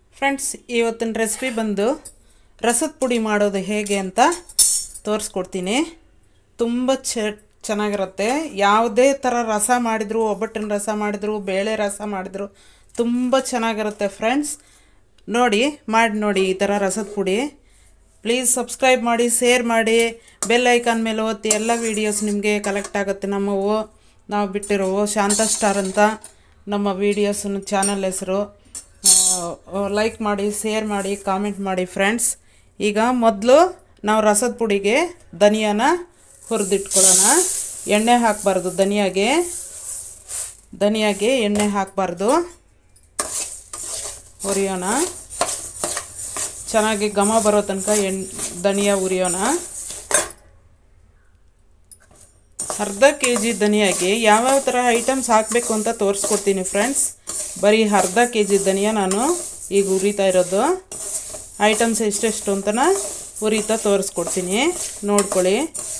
friends ಇವತ್ತಿನ recipe ಬಂದು ರಸದ ಪುಡಿ ಮಾಡೋದು ಹೇಗೆ ಅಂತ ತೋರಿಸ್ಕೊಡ್ತೀನಿ ತುಂಬ ಚ ಚೆನ್ನಾಗಿರುತ್ತೆ ಯಾವುದೇ ಥರ ರಸ ಮಾಡಿದ್ರು ಒಬ್ಬಟ್ಟಿನ ರಸ ಮಾಡಿದ್ರು ಬೇಳೆ ರಸ ಮಾಡಿದ್ರು ತುಂಬ ಚೆನ್ನಾಗಿರುತ್ತೆ ಫ್ರೆಂಡ್ಸ್ ನೋಡಿ ಮಾಡಿ ನೋಡಿ ಈ ಥರ ರಸದ ಪುಡಿ ಪ್ಲೀಸ್ ಸಬ್ಸ್ಕ್ರೈಬ್ ಮಾಡಿ ಶೇರ್ ಮಾಡಿ ಬೆಲ್ ಐಕಾನ್ ಮೇಲೆ ಒತ್ತಿ ಎಲ್ಲ ವೀಡಿಯೋಸ್ ನಿಮಗೆ ಕಲೆಕ್ಟ್ ಆಗುತ್ತೆ ನಮ್ಮವು ನಾವು ಬಿಟ್ಟಿರೋವು ಶಾಂತ ಸ್ಟಾರ್ ಅಂತ ನಮ್ಮ ವೀಡಿಯೋಸನ್ನು ಚಾನಲ್ ಹೆಸರು ಲೈಕ್ ಮಾಡಿ ಶೇರ್ ಮಾಡಿ ಕಾಮೆಂಟ್ ಮಾಡಿ ಫ್ರೆಂಡ್ಸ್ ಈಗ ಮೊದಲು ನಾವು ರಸದ ಪುಡಿಗೆ ಧನಿಯಾನ ಹುರಿದಿಟ್ಕೊಳ್ಳೋಣ ಎಣ್ಣೆ ಹಾಕಬಾರ್ದು ಧನಿಯಾಗೆ ಧನಿಯಾಗೆ ಎಣ್ಣೆ ಹಾಕಬಾರ್ದು ಹುರಿಯೋಣ ಚೆನ್ನಾಗಿ ಘಮ ಬರೋ ತನಕ ಎಣ್ ಧನಿಯಾ ಹುರಿಯೋಣ ಅರ್ಧ ಕೆ ಜಿ ಧನಿಯಾಗೆ ಯಾವ್ಯಾವ ಥರ ಐಟಮ್ಸ್ ಹಾಕಬೇಕು ಅಂತ ತೋರಿಸ್ಕೊಡ್ತೀನಿ ಫ್ರೆಂಡ್ಸ್ ಬರೀ ಅರ್ಧ ಕೆ ಜಿ ಧನಿಯಾ ನಾನು ಈಗ ಹುರಿತಾ ಇರೋದು ಐಟಮ್ಸ್ ಎಷ್ಟೆಷ್ಟು ಅಂತನ ಹುರಿತಾ ತೋರಿಸ್ಕೊಡ್ತೀನಿ ನೋಡ್ಕೊಳ್ಳಿ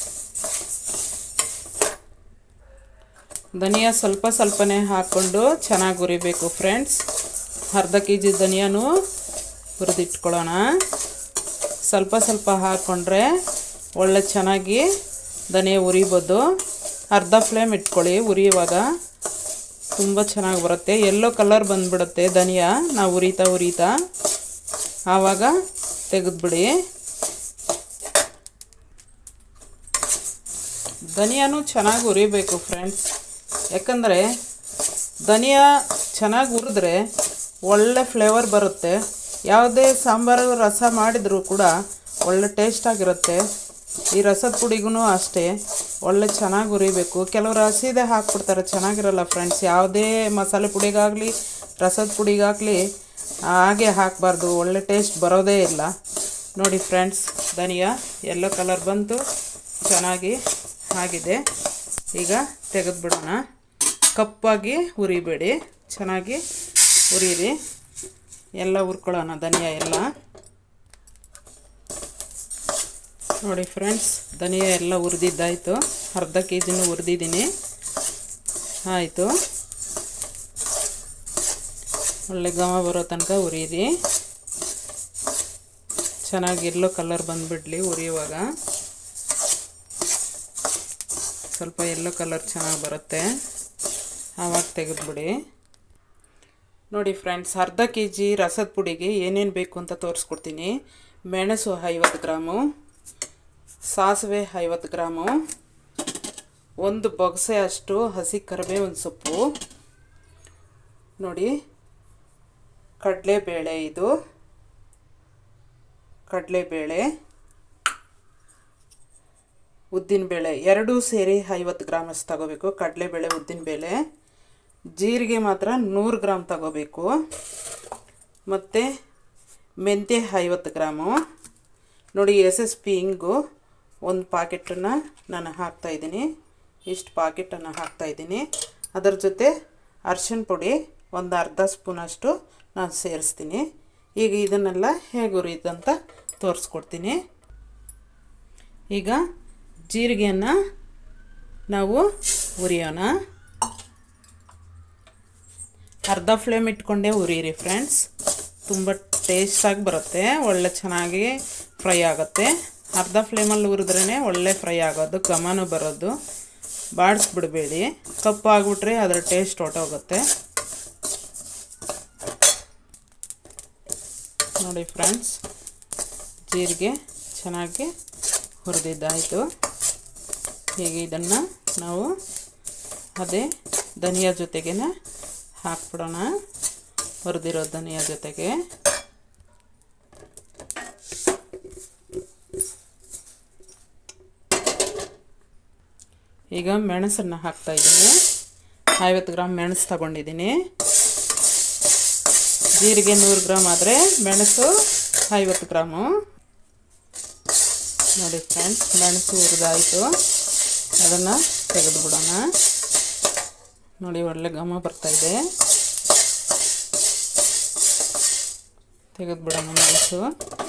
ಧನಿಯಾ ಸ್ವಲ್ಪ ಸ್ವಲ್ಪನೇ ಹಾಕ್ಕೊಂಡು ಚೆನ್ನಾಗಿ ಹುರಿಬೇಕು ಫ್ರೆಂಡ್ಸ್ ಅರ್ಧ ಕೆ ಜಿ ಧನಿಯಾನು ಹುರಿದಿಟ್ಕೊಳ್ಳೋಣ ಸ್ವಲ್ಪ ಸ್ವಲ್ಪ ಹಾಕ್ಕೊಂಡ್ರೆ ಒಳ್ಳೆ ಚೆನ್ನಾಗಿ ಧನಿಯಾ ಉರಿಬೋದು ಅರ್ಧ ಫ್ಲೇಮ್ ಇಟ್ಕೊಳ್ಳಿ ಉರಿಯುವಾಗ ತುಂಬ ಚೆನ್ನಾಗಿ ಬರುತ್ತೆ ಎಲ್ಲೋ ಕಲರ್ ಬಂದುಬಿಡುತ್ತೆ ಧನಿಯಾ ನಾವು ಉರಿತಾ ಉರಿತಾ ಆವಾಗ ತೆಗೆದ್ಬಿಡಿ ಧನಿಯಾನು ಚೆನ್ನಾಗಿ ಉರಿಬೇಕು ಫ್ರೆಂಡ್ಸ್ ಯಾಕಂದರೆ ಧನಿಯಾ ಚೆನ್ನಾಗಿ ಹುರಿದ್ರೆ ಒಳ್ಳೆ ಫ್ಲೇವರ್ ಬರುತ್ತೆ ಯಾವುದೇ ಸಾಂಬಾರು ರಸ ಮಾಡಿದರೂ ಕೂಡ ಒಳ್ಳೆ ಟೇಸ್ಟಾಗಿರುತ್ತೆ ಈ ರಸದ ಪುಡಿಗೂ ಅಷ್ಟೇ ಒಳ್ಳೆ ಚೆನ್ನಾಗಿ ಹುರಿಬೇಕು ಕೆಲವರು ಹಸಿದೆ ಹಾಕ್ಬಿಡ್ತಾರೆ ಚೆನ್ನಾಗಿರಲ್ಲ ಫ್ರೆಂಡ್ಸ್ ಯಾವುದೇ ಮಸಾಲೆ ಪುಡಿಗಾಗಲಿ ರಸದ ಪುಡಿಗಾಗಲಿ ಹಾಗೆ ಹಾಕಬಾರ್ದು ಒಳ್ಳೆ ಟೇಸ್ಟ್ ಬರೋದೇ ಇಲ್ಲ ನೋಡಿ ಫ್ರೆಂಡ್ಸ್ ಧನಿಯಾ ಎಲ್ಲೋ ಕಲರ್ ಬಂತು ಚೆನ್ನಾಗಿ ಆಗಿದೆ ಈಗ ತೆಗೆದುಬಿಡೋಣ ಕಪ್ಪಾಗಿ ಹುರಿಬೇಡಿ ಚೆನ್ನಾಗಿ ಹುರಿಯಿರಿ ಎಲ್ಲ ಹುರ್ಕೊಳ್ಳೋಣ ಧನಿಯಾ ಎಲ್ಲ ನೋಡಿ ಫ್ರೆಂಡ್ಸ್ ಧನಿಯಾ ಎಲ್ಲ ಹುರಿದಿದ್ದಾಯಿತು ಅರ್ಧ ಕೆ ಜಿನೂ ಹುರಿದಿದ್ದೀನಿ ಆಯಿತು ಒಳ್ಳೆ ಘಮ ಬರೋ ತನಕ ಹುರಿಯಿರಿ ಚೆನ್ನಾಗಿ ಎಲ್ಲೋ ಕಲರ್ ಬಂದುಬಿಡ್ಲಿ ಹುರಿಯುವಾಗ ಸ್ವಲ್ಪ ಎಲ್ಲೋ ಕಲರ್ ಚೆನ್ನಾಗಿ ಬರುತ್ತೆ ಆವಾಗ ತೆಗೆದುಬಿಡಿ ನೋಡಿ ಫ್ರೆಂಡ್ಸ್ ಅರ್ಧ ಕೆ ಜಿ ರಸದ ಪುಡಿಗೆ ಏನೇನು ಬೇಕು ಅಂತ ತೋರಿಸ್ಕೊಡ್ತೀನಿ ಮೆಣಸು ಐವತ್ತು ಗ್ರಾಮು ಸಾಸಿವೆ ಐವತ್ತು ಗ್ರಾಮು ಒಂದು ಬೊಗಸೆ ಅಷ್ಟು ಹಸಿ ಕರಿಬೇವಿನ ಸೊಪ್ಪು ನೋಡಿ ಕಡಲೆಬೇಳೆ ಇದು ಕಡಲೆಬೇಳೆ ಉದ್ದಿನಬೇಳೆ ಎರಡೂ ಸೇರಿ ಐವತ್ತು ಗ್ರಾಮ್ ಅಷ್ಟು ತಗೋಬೇಕು ಕಡಲೆಬೇಳೆ ಉದ್ದಿನಬೇಳೆ ಜೀರಿಗೆ ಮಾತ್ರ ನೂರು ಗ್ರಾಮ್ ತಗೋಬೇಕು ಮತ್ತು ಮೆಂತ್ಯ ಐವತ್ತು ಗ್ರಾಮು ನೋಡಿ ಎಸ್ ಎಸ್ ಪಿ ಇಂಗು ಒಂದು ಪಾಕೆಟನ್ನು ನಾನು ಹಾಕ್ತಾಯಿದ್ದೀನಿ ಇಷ್ಟು ಪಾಕೆಟನ್ನು ಹಾಕ್ತಾಯಿದ್ದೀನಿ ಅದರ ಜೊತೆ ಅರ್ಶಿಣ ಪುಡಿ ಒಂದು ಅರ್ಧ ಸ್ಪೂನಷ್ಟು ನಾನು ಸೇರಿಸ್ತೀನಿ ಈಗ ಇದನ್ನೆಲ್ಲ ಹೇಗೆ ಹುರಿಯುತ್ತಂತ ತೋರಿಸ್ಕೊಡ್ತೀನಿ ಈಗ ಜೀರಿಗೆಯನ್ನು ನಾವು ಹುರಿಯೋಣ ಅರ್ಧ ಫ್ಲೇಮ್ ಇಟ್ಕೊಂಡೇ ಹುರಿಯಿರಿ ಫ್ರೆಂಡ್ಸ್ ತುಂಬ ಟೇಸ್ಟಾಗಿ ಬರುತ್ತೆ ಒಳ್ಳೆ ಚೆನ್ನಾಗಿ ಫ್ರೈ ಆಗುತ್ತೆ ಅರ್ಧ ಫ್ಲೇಮಲ್ಲಿ ಹುರಿದ್ರೇ ಒಳ್ಳೆ ಫ್ರೈ ಆಗೋದು ಘಮನೂ ಬರೋದು ಬಾಡಿಸ್ಬಿಡ್ಬೇಡಿ ಕಪ್ಪು ಆಗಿಬಿಟ್ರೆ ಅದರ ಟೇಸ್ಟ್ ಹೊಟ್ಟೋಗುತ್ತೆ ನೋಡಿ ಫ್ರೆಂಡ್ಸ್ ಜೀರಿಗೆ ಚೆನ್ನಾಗಿ ಹುರಿದಿದ್ದಾಯಿತು ಹೀಗೆ ಇದನ್ನು ನಾವು ಅದೇ ಧನಿಯಾ ಜೊತೆಗೇ ಹಾಕ್ಬಿಡೋಣ ಹುರಿದಿರೋ ಧನಿಯಾ ಜೊತೆಗೆ ಈಗ ಮೆಣಸನ್ನು ಹಾಕ್ತಾಯಿದ್ದೀನಿ ಐವತ್ತು ಗ್ರಾಮ್ ಮೆಣಸು ತಗೊಂಡಿದ್ದೀನಿ ಜೀರಿಗೆ ನೂರು ಗ್ರಾಮ್ ಆದರೆ ಮೆಣಸು ಐವತ್ತು ಗ್ರಾಮು ನೋಡಿ ಫ್ರೆಂಡ್ಸ್ ಮೆಣಸು ಹುರಿದಾಯಿತು ಅದನ್ನು ತೆಗೆದುಬಿಡೋಣ ನೋಡಿ ಒಳ್ಳೆ ಘಮ ಬರ್ತಾಯಿದೆ ತೆಗೆದುಬಿಡೋಣ ಮೆಣಸು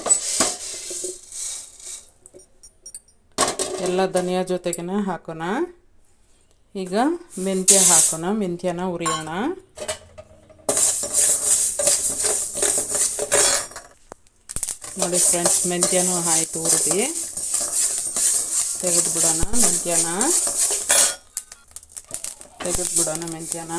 ಎಲ್ಲ ಧನಿಯಾ ಜೊತೆಗೆ ಹಾಕೋಣ ಈಗ ಮೆಂತ್ಯ ಹಾಕೋಣ ಮೆಂತ್ಯನ ಹುರಿಯೋಣ ನೋಡಿ ಫ್ರೆಂಡ್ಸ್ ಮೆಂತ್ಯನೂ ಆಯಿತು ಹುರಿದು ತೆಗೆದು ಬಿಡೋಣ ಮೆಂತ್ಯನ ತೆಗೆದು ಬಿಡೋಣ ಮೆಂತ್ಯನ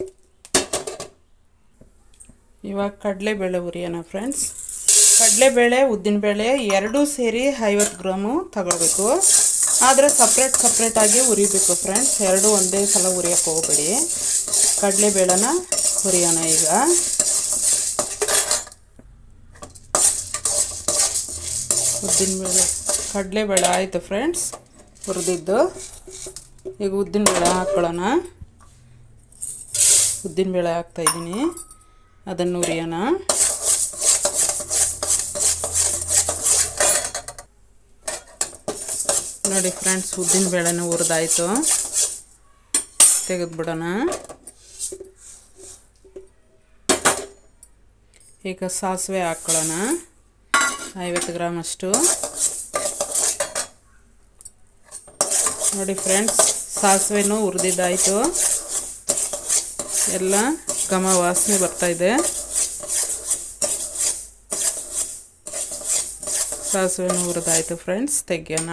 ಇವಾಗ ಕಡಲೆಬೇಳೆ ಹುರಿಯೋಣ ಫ್ರೆಂಡ್ಸ್ ಕಡಲೆಬೇಳೆ ಉದ್ದಿನಬೇಳೆ ಎರಡೂ ಸೇರಿ ಐವತ್ತು ಗ್ರಾಮು ತಗೊಳ್ಬೇಕು ಆದರೆ ಸಪ್ರೇಟ್ ಸಪ್ರೇಟಾಗಿ ಹುರಿಬೇಕು ಫ್ರೆಂಡ್ಸ್ ಎರಡು ಒಂದೇ ಸಲ ಹುರಿಯೋಕೆ ಹೋಗ್ಬೇಡಿ ಕಡಲೆಬೇಳೆನ ಹುರಿಯೋಣ ಈಗ ಉದ್ದಿನಬೇಳೆ ಕಡಲೆಬೇಳೆ ಆಯಿತು ಫ್ರೆಂಡ್ಸ್ ಹುರಿದಿದ್ದು ಈಗ ಉದ್ದಿನಬೇಳೆ ಹಾಕ್ಕೊಳ್ಳೋಣ ಉದ್ದಿನಬೇಳೆ ಹಾಕ್ತಾಯಿದ್ದೀನಿ ಅದನ್ನು ಹುರಿಯೋಣ ನೋಡಿ ಫ್ರೆಂಡ್ಸ್ ಉದ್ದಿನ ಬೇಳೆನೂ ಹುರಿದಾಯಿತು ತೆಗೆದುಬಿಡೋಣ ಈಗ ಸಾಸಿವೆ ಹಾಕ್ಕೊಳ್ಳೋಣ ಐವತ್ತು ಗ್ರಾಮ್ ಅಷ್ಟು ನೋಡಿ ಫ್ರೆಂಡ್ಸ್ ಸಾಸಿವೆನೂ ಹುರಿದಿದ್ದಾಯಿತು ಎಲ್ಲ ಘಮ ವಾಸನೆ ಬರ್ತಾಯಿದೆ ಸಾಸಿವೆನೂ ಹುರಿದಾಯಿತು ಫ್ರೆಂಡ್ಸ್ ತೆಗಿಯೋಣ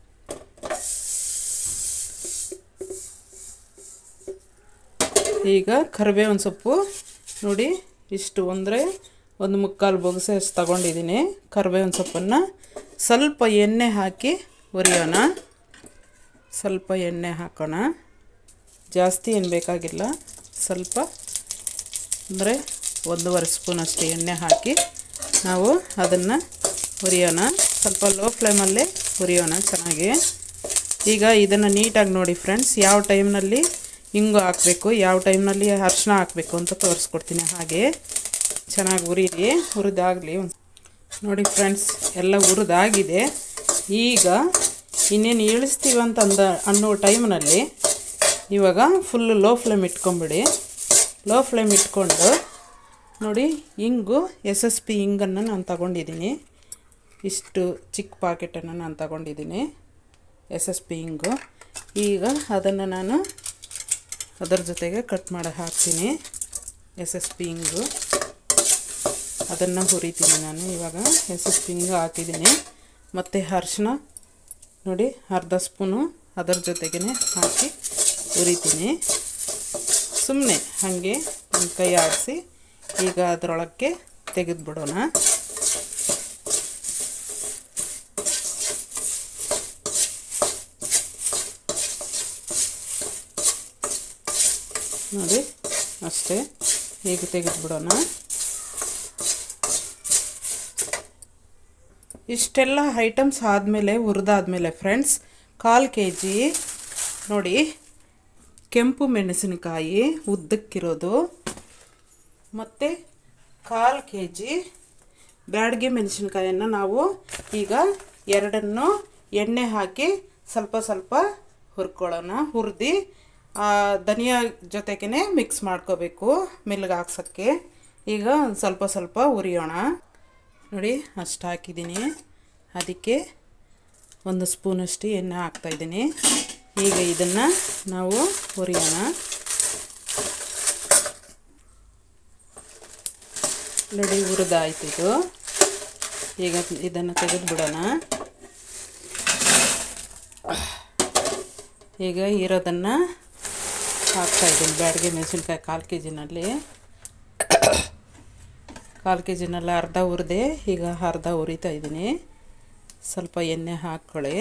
ಈಗ ಕರಿಬೇವಿನ ಸೊಪ್ಪು ನೋಡಿ ಇಷ್ಟು ಅಂದರೆ ಒಂದು ಮುಕ್ಕಾಲು ಬೊಗಸೆ ಅಷ್ಟು ತಗೊಂಡಿದ್ದೀನಿ ಕರಿಬೇವಿನ ಸೊಪ್ಪನ್ನು ಸ್ವಲ್ಪ ಎಣ್ಣೆ ಹಾಕಿ ಹುರಿಯೋಣ ಸ್ವಲ್ಪ ಎಣ್ಣೆ ಹಾಕೋಣ ಜಾಸ್ತಿ ಏನು ಬೇಕಾಗಿಲ್ಲ ಸ್ವಲ್ಪ ಅಂದರೆ ಒಂದೂವರೆ ಸ್ಪೂನ್ ಅಷ್ಟು ಎಣ್ಣೆ ಹಾಕಿ ನಾವು ಅದನ್ನು ಹುರಿಯೋಣ ಸ್ವಲ್ಪ ಲೋ ಫ್ಲೇಮಲ್ಲೇ ಹುರಿಯೋಣ ಚೆನ್ನಾಗಿ ಈಗ ಇದನ್ನು ನೀಟಾಗಿ ನೋಡಿ ಫ್ರೆಂಡ್ಸ್ ಯಾವ ಟೈಮ್ನಲ್ಲಿ ಹಿಂಗು ಹಾಕಬೇಕು ಯಾವ ಟೈಮ್ನಲ್ಲಿ ಅರ್ಶಿನ ಹಾಕಬೇಕು ಅಂತ ತೋರಿಸ್ಕೊಡ್ತೀನಿ ಹಾಗೆ ಚೆನ್ನಾಗಿ ಹುರಿರಿ ಹುರಿದಾಗಲಿ ನೋಡಿ ಫ್ರೆಂಡ್ಸ್ ಎಲ್ಲ ಹುರಿದಾಗಿದೆ ಈಗ ಇನ್ನೇನು ಇಳಿಸ್ತೀವಂತ ಅಂದ ಅನ್ನೋ ಟೈಮ್ನಲ್ಲಿ ಇವಾಗ ಫುಲ್ಲು ಲೋ ಫ್ಲೇಮ್ ಇಟ್ಕೊಂಬಿಡಿ ಲೋ ಫ್ಲೇಮ್ ಇಟ್ಕೊಂಡು ನೋಡಿ ಹಿಂಗು ಎಸ್ ಎಸ್ ಪಿ ಹಿಂಗನ್ನು ನಾನು ತಗೊಂಡಿದ್ದೀನಿ ಇಷ್ಟು ಚಿಕ್ಕ ಪಾಕೆಟನ್ನು ನಾನು ತಗೊಂಡಿದ್ದೀನಿ ಎಸ್ ಎಸ್ ಪಿ ಹಿಂಗು ಈಗ ಅದನ್ನು ನಾನು ಅದರ ಜೊತೆಗೆ ಕಟ್ ಮಾಡಿ ಹಾಕ್ತೀನಿ ಎಸ್ ಎಸ್ ಪಿ ಹಿಂಗು ಅದನ್ನು ಹುರಿತೀನಿ ನಾನು ಇವಾಗ ಎಸ್ ಎಸ್ ಪಿ ಹಿಂಗು ಹಾಕಿದ್ದೀನಿ ಮತ್ತು ಅರ್ಶಿನ ನೋಡಿ ಅರ್ಧ ಸ್ಪೂನು ಅದರ ಜೊತೆಗೇ ಹಾಕಿ ಹುರಿತೀನಿ ಸುಮ್ಮನೆ ಹಾಗೆ ಒಂದು ಕೈ ಆಡಿಸಿ ಈಗ ಅದರೊಳಕ್ಕೆ ತೆಗೆದುಬಿಡೋಣ ನೋಡಿ ಅಷ್ಟೇ ಈಗ ತೆಗೆದುಬಿಡೋಣ ಇಷ್ಟೆಲ್ಲ ಐಟಮ್ಸ್ ಆದಮೇಲೆ ಹುರಿದಾದ್ಮೇಲೆ ಫ್ರೆಂಡ್ಸ್ ಕಾಲು ಕೆ ಜಿ ನೋಡಿ ಕೆಂಪು ಮೆಣಸಿನಕಾಯಿ ಉದ್ದಕ್ಕಿರೋದು ಮತ್ತು ಕಾಲು ಕೆ ಜಿ ಬ್ಯಾಡಗೆ ಮೆಣಸಿನ್ಕಾಯನ್ನು ನಾವು ಈಗ ಎರಡನ್ನು ಎಣ್ಣೆ ಹಾಕಿ ಸ್ವಲ್ಪ ಸ್ವಲ್ಪ ಹುರ್ಕೊಳ್ಳೋಣ ಹುರಿದು ಧನಿಯಾ ಜೊತೆಗೇ ಮಿಕ್ಸ್ ಮಾಡ್ಕೋಬೇಕು ಮೆಲ್ಗೆ ಹಾಕ್ಸೋಕ್ಕೆ ಈಗ ಒಂದು ಸ್ವಲ್ಪ ಸ್ವಲ್ಪ ಹುರಿಯೋಣ ನೋಡಿ ಅಷ್ಟು ಹಾಕಿದ್ದೀನಿ ಅದಕ್ಕೆ ಒಂದು ಸ್ಪೂನಷ್ಟು ಎಣ್ಣೆ ಹಾಕ್ತಾಯಿದ್ದೀನಿ ಈಗ ಇದನ್ನು ನಾವು ಹುರಿಯೋಣ ನೋಡಿ ಹುರಿದಾಯ್ತು ಇದು ಈಗ ಇದನ್ನು ತೆಗೆದು ಬಿಡೋಣ ಈಗ ಇರೋದನ್ನು ಹಾಕ್ತಾಯಿದ್ದೀನಿ ಬ್ಯಾಡಿಗೆ ಮೆಣಸಿನ್ಕಾಯಿ ಕಾಲು ಕೆ ಜಿನಲ್ಲಿ ಕಾಲು ಕೆ ಜಿನಲ್ಲಿ ಅರ್ಧ ಹುರಿದೆ ಈಗ ಅರ್ಧ ಹುರಿತಾ ಇದ್ದೀನಿ ಸ್ವಲ್ಪ ಎಣ್ಣೆ ಹಾಕ್ಕೊಳ್ಳಿ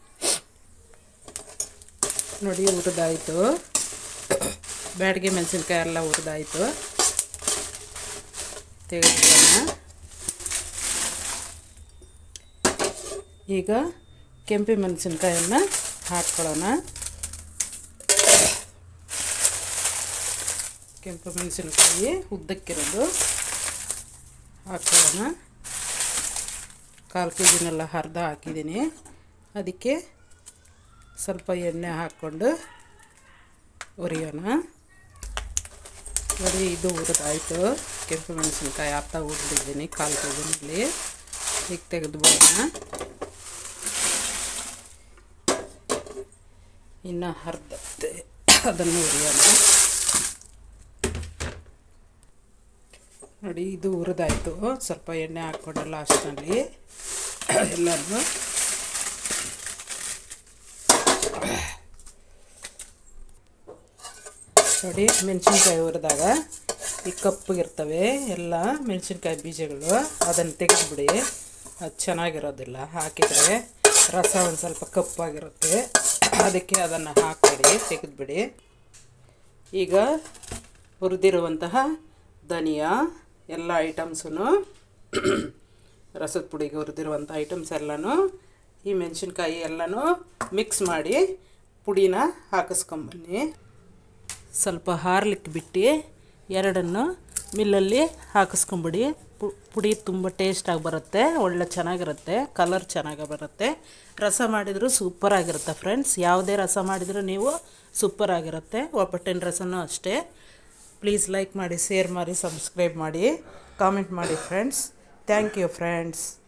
ನೋಡಿ ಹುರಿದಾಯಿತು ಬ್ಯಾಡಿಗೆ ಮೆಣಸಿನ್ಕಾಯಿ ಎಲ್ಲ ಹುರಿದಾಯಿತು ತೆಗೆದುಕೊಳ್ಳೋಣ ಈಗ ಕೆಂಪು ಮೆಣಸಿನ್ಕಾಯನ್ನು ಹಾಕ್ಕೊಳ್ಳೋಣ ಕೆಂಪು ಮೆಣಸಿನ್ಕಾಯಿ ಉದ್ದಕ್ಕಿರೋದು ಹಾಕ್ಕೊಳ್ಳೋಣ ಕಾಲು ಕೆ ಜಿನೆಲ್ಲ ಅರ್ಧ ಹಾಕಿದ್ದೀನಿ ಅದಕ್ಕೆ ಸ್ವಲ್ಪ ಎಣ್ಣೆ ಹಾಕ್ಕೊಂಡು ಹುರಿಯೋಣ ನೋಡಿ ಇದು ಹುರಿದಾಯಿತು ಕೆಂಪು ಮೆಣಸಿನ್ಕಾಯಿ ಅರ್ಧ ಹುರಿದಿದ್ದೀನಿ ಕಾಲು ಕೆ ಜಿನಲ್ಲಿ ಈಗ ತೆಗೆದು ಬಿಡೋಣ ಇನ್ನು ಅರ್ಧ ಅದನ್ನು ಹುರಿಯೋಣ ನೋಡಿ ಇದು ಹುರಿದಾಯ್ತು ಸ್ವಲ್ಪ ಎಣ್ಣೆ ಹಾಕ್ಕೊಂಡೆ ಲಾಸ್ಟ್ನಲ್ಲಿ ಎಲ್ಲರಿಗೂ ನೋಡಿ ಮೆಣಸಿನ್ಕಾಯಿ ಹುರಿದಾಗ ಈ ಕಪ್ಪಗಿರ್ತವೆ ಎಲ್ಲ ಮೆಣಸಿನ್ಕಾಯಿ ಬೀಜಗಳು ಅದನ್ನು ತೆಗೆದುಬಿಡಿ ಅದು ಚೆನ್ನಾಗಿರೋದಿಲ್ಲ ಹಾಕಿದರೆ ರಸ ಒಂದು ಸ್ವಲ್ಪ ಕಪ್ಪಾಗಿರುತ್ತೆ ಅದಕ್ಕೆ ಅದನ್ನು ಹಾಕಬೇಡಿ ತೆಗೆದುಬಿಡಿ ಈಗ ಹುರಿದಿರುವಂತಹ ಧನಿಯಾ ಎಲ್ಲ ಐಟಮ್ಸೂ ರಸದ ಪುಡಿಗೆ ಹುರಿದಿರುವಂಥ ಐಟಮ್ಸ್ ಎಲ್ಲನೂ ಈ ಮೆಣಸಿನ್ಕಾಯಿ ಎಲ್ಲನೂ ಮಿಕ್ಸ್ ಮಾಡಿ ಪುಡಿನ ಹಾಕಿಸ್ಕೊಂಬನ್ನಿ ಸ್ವಲ್ಪ ಹಾರ್ಲಿಕ್ಕೆ ಬಿಟ್ಟು ಎರಡನ್ನು ಮಿಲ್ಲಲ್ಲಿ ಹಾಕಿಸ್ಕೊಂಬಿಡಿ ಪು- ಪುಡಿ ತುಂಬ ಟೇಸ್ಟಾಗಿ ಬರುತ್ತೆ ಒಳ್ಳೆ ಚೆನ್ನಾಗಿರುತ್ತೆ ಕಲರ್ ಚೆನ್ನಾಗಿ ಬರುತ್ತೆ ರಸ ಮಾಡಿದರೂ ಸೂಪರಾಗಿರುತ್ತೆ ಫ್ರೆಂಡ್ಸ್ ಯಾವುದೇ ರಸ ಮಾಡಿದರೂ ನೀವು ಸೂಪರಾಗಿರುತ್ತೆ ಒಬ್ಬಟ್ಟಿನ ರಸನೂ ಅಷ್ಟೇ ಪ್ಲೀಸ್ ಲೈಕ್ ಮಾಡಿ ಶೇರ್ ಮಾಡಿ ಸಬ್ಸ್ಕ್ರೈಬ್ ಮಾಡಿ ಕಾಮೆಂಟ್ ಮಾಡಿ ಫ್ರೆಂಡ್ಸ್ ಥ್ಯಾಂಕ್ ಯು ಫ್ರೆಂಡ್ಸ್